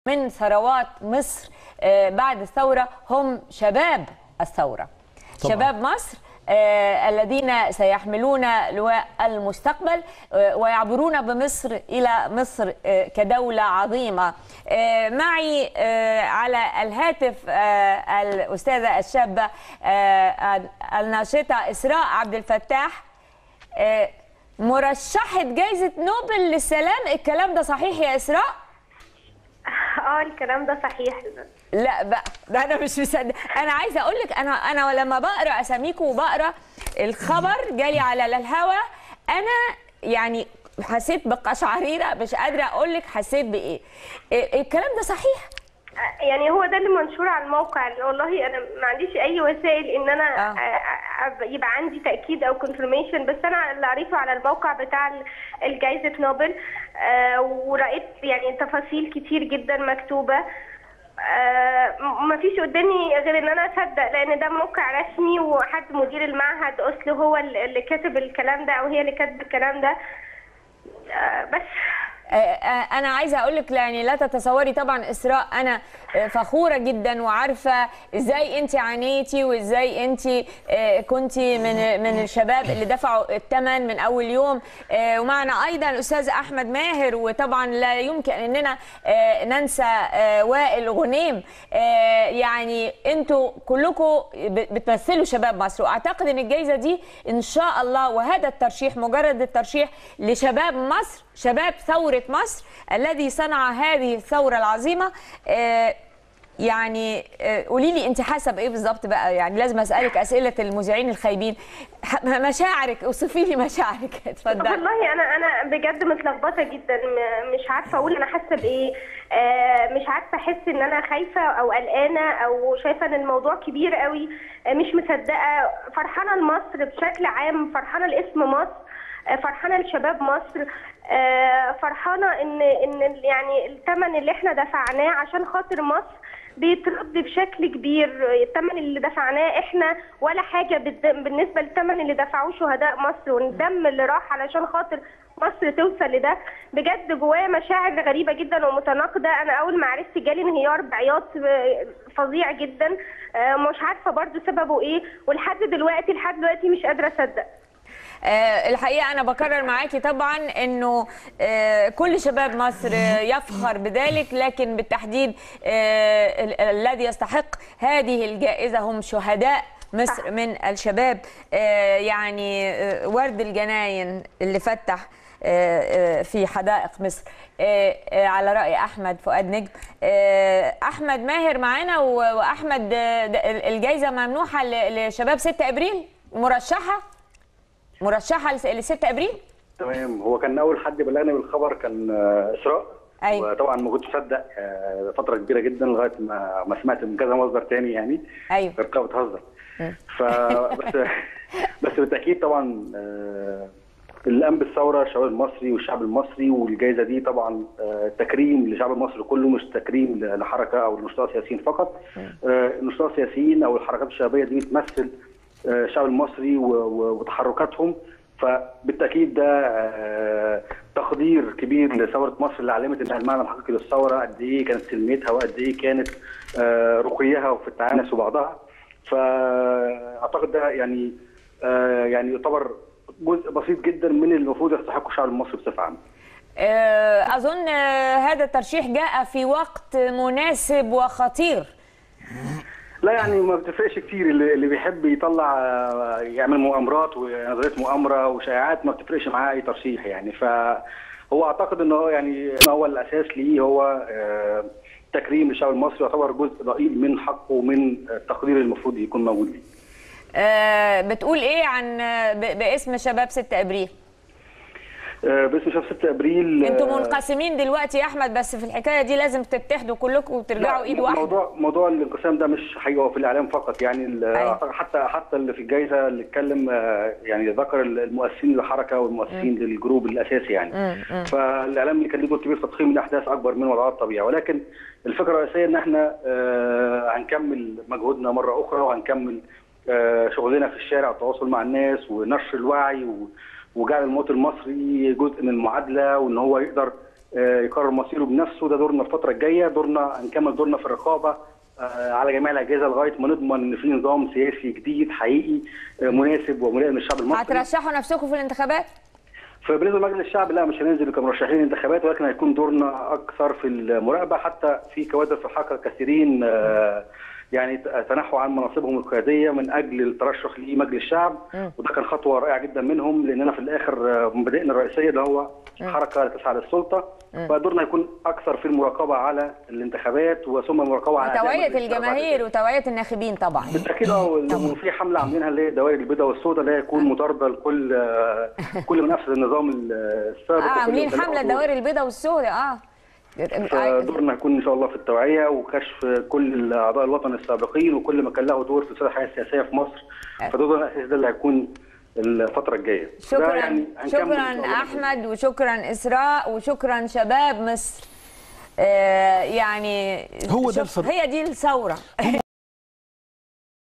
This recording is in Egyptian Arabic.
من ثروات مصر بعد الثورة هم شباب الثورة طبعاً. شباب مصر آه، الذين سيحملون لواء المستقبل آه، ويعبرون بمصر إلى مصر آه، كدولة عظيمة آه، معي آه، على الهاتف آه، الأستاذة الشابة آه، الناشطة إسراء عبد الفتاح آه، مرشحة جائزة نوبل للسلام الكلام ده صحيح يا إسراء؟ اه الكلام ده صحيح لا بقى ده انا مش مصدق انا عايزه اقول لك انا انا لما بقرا اساميكم وبقرا الخبر جالي على الهوا انا يعني حسيت بقشعريره مش قادره اقول لك حسيت بايه إيه الكلام ده صحيح يعني هو ده اللي منشور على الموقع والله انا ما عنديش اي وسائل ان انا آه. آه. يبقى عندي تاكيد او كونفirmation بس انا اللي قريته على الموقع بتاع ال- الجائزه نوبل آه ورأيت يعني تفاصيل كتير جدا مكتوبه آه ما فيش قدامي غير ان انا اصدق لان ده موقع رسمي وحد مدير المعهد اصله هو اللي اللي كاتب الكلام ده او هي اللي كاتبه الكلام ده آه بس آه، آه، انا عايزه اقول لك يعني لا تتصوري طبعا اسراء انا آه، فخوره جدا وعارفه ازاي انت عانيتي وازاي انت كنت من من الشباب اللي دفعوا الثمن من اول يوم آه، ومعنا ايضا الاستاذ احمد ماهر وطبعا لا يمكن اننا آه، ننسى آه، وائل غنيم آه، يعني انتوا كلكم بتمثلوا شباب مصر واعتقد ان الجائزه دي ان شاء الله وهذا الترشيح مجرد الترشيح لشباب مصر شباب ثوره مصر الذي صنع هذه الثوره العظيمه آه، يعني آه، قولي لي انت حاسه بايه بالظبط بقى يعني لازم اسالك اسئله المذيعين الخايبين ح- مشاعرك اوصفي لي مشاعرك اتفضلي والله انا انا بجد متلخبطه جدا م- مش عارفه اقول انا حاسه بايه آه، مش عارفه احس ان انا خايفه او قلقانه او شايفه ان الموضوع كبير قوي آه، مش مصدقه فرحانه لمصر بشكل عام فرحانه لاسم مصر آه، فرحانه لشباب مصر آه، فرحانه ان ان يعني الثمن اللي احنا دفعناه عشان خاطر مصر بيترد بشكل كبير الثمن اللي دفعناه احنا ولا حاجه بالد- بالنسبه للثمن اللي دفعوه شهداء مصر والدم اللي راح علشان خاطر مصر توصل لده بجد جوايا مشاعر غريبه جدا ومتناقضه انا اول ما عرفت جالي انهيار بعياط آه، فظيع جدا آه، مش عارفه برضو سببه ايه ولحد دلوقتي لحد دلوقتي مش قادره اصدق آه، الحقيقه انا بكرر معاكي طبعا انه آه، كل شباب مصر آه، يفخر بذلك لكن بالتحديد آه، ال- الذي يستحق هذه الجائزه هم شهداء مصر من الشباب آه، يعني آه، ورد الجناين اللي فتح آه، آه، في حدائق مصر آه، آه، على رأي أحمد فؤاد نجم آه، أحمد ماهر معانا و- وأحمد آه، ده- الجائزة ممنوحة ل- لشباب 6 أبريل مرشحة مرشحه لس- ل 6 ابريل تمام هو كان اول حد بلغني بالخبر كان آه، اسراء أيوة. وطبعا ما كنتش مصدق آه، فتره كبيره جدا لغايه ما ما سمعت من كذا مصدر تاني يعني ايوه فرقه بتهزر ف بس بس بالتاكيد طبعا آه، اللي قام بالثوره الشباب المصري والشعب المصري والجائزه دي طبعا آه، تكريم للشعب المصري كله مش تكريم ل- لحركه او لنشطاء سياسيين فقط آه، النشطاء السياسيين او الحركات الشبابيه دي بتمثل آه، الشعب المصري و- و- وتحركاتهم فبالتاكيد ده آه، تقدير كبير لثوره مصر اللي علمت انها المعنى الحقيقي للثوره قد ايه كانت سلميتها وقد ايه كانت آه، رقيها وفي التعامل الناس وبعضها فاعتقد ده يعني آه، يعني يعتبر جزء بسيط جدا من اللي المفروض يستحقه الشعب المصري بصفه عامه. آه، اظن آه، هذا الترشيح جاء في وقت مناسب وخطير لا يعني ما بتفرقش كتير اللي اللي بيحب يطلع آه، يعمل مؤامرات ونظريه مؤامره وشائعات ما بتفرقش معاه اي ترشيح يعني فهو اعتقد ان هو يعني إن هو الاساس ليه هو آه، تكريم الشعب المصري يعتبر جزء ضئيل من حقه ومن التقدير المفروض يكون موجود ليه. آه، بتقول ايه عن آه، ب- باسم شباب 6 ابريل آه، باسم شهر 6 ابريل آه، انتوا منقسمين دلوقتي يا احمد بس في الحكايه دي لازم تتحدوا كلكم وترجعوا لا، ايد واحده موضوع موضوع الانقسام ده مش حقيقي هو في الاعلام فقط يعني ال- أيوة. أعتقد حتى حتى اللي في الجائزه اللي اتكلم آه، يعني ذكر المؤسسين للحركه والمؤسسين للجروب الاساسي يعني فالاعلام اللي كان له دور كبير في تضخيم الاحداث اكبر من وضعها الطبيعي ولكن الفكره الرئيسيه ان احنا آه، هنكمل مجهودنا مره اخرى وهنكمل آه، شغلنا في الشارع والتواصل مع الناس ونشر الوعي و- وجعل المواطن المصري جزء من المعادله وان هو يقدر آه، يقرر مصيره بنفسه ده دورنا الفتره الجايه دورنا هنكمل دورنا في الرقابه آه، على جميع الاجهزه لغايه ما نضمن ان في نظام سياسي جديد حقيقي آه، مناسب وملائم للشعب المصري هترشحوا نفسكم في الانتخابات فبالنسبه لمجلس الشعب لا مش هننزل كمرشحين انتخابات ولكن هيكون دورنا اكثر في المراقبه حتى في كوادر في الحركه كثيرين آه، يعني تنحوا عن مناصبهم القياديه من اجل الترشح لمجلس الشعب وده كان خطوه رائعه جدا منهم لاننا في الاخر آه، مبادئنا الرئيسيه اللي هو حركه تسعى للسلطه فدورنا يكون اكثر في المراقبه على الانتخابات وثم المراقبه على أداء وتوعيه مجلس الشعب بعد الجماهير كده. وتوعيه الناخبين طبعا بالتاكيد اه وفي حمله عاملينها اللي هي الدوائر البيضاء والسوداء اللي هي يكون مطارده لكل آه، كل من نفذ النظام السابق اه وكل عاملين من حمله تبعه الدوائر البيضاء والسوداء اه فدورنا يكون ان شاء الله في التوعيه وكشف كل اعضاء الوطن السابقين وكل ما كان له دور في صالح الحياه السياسيه في مصر فدورنا الاساسي ده اللي هيكون الفتره الجايه ده شكرا يعني هنكمل شكرا إن شاء الله. احمد وشكرا اسراء وشكرا شباب مصر آه يعني هو ده شوف، الفرق. هي دي الثوره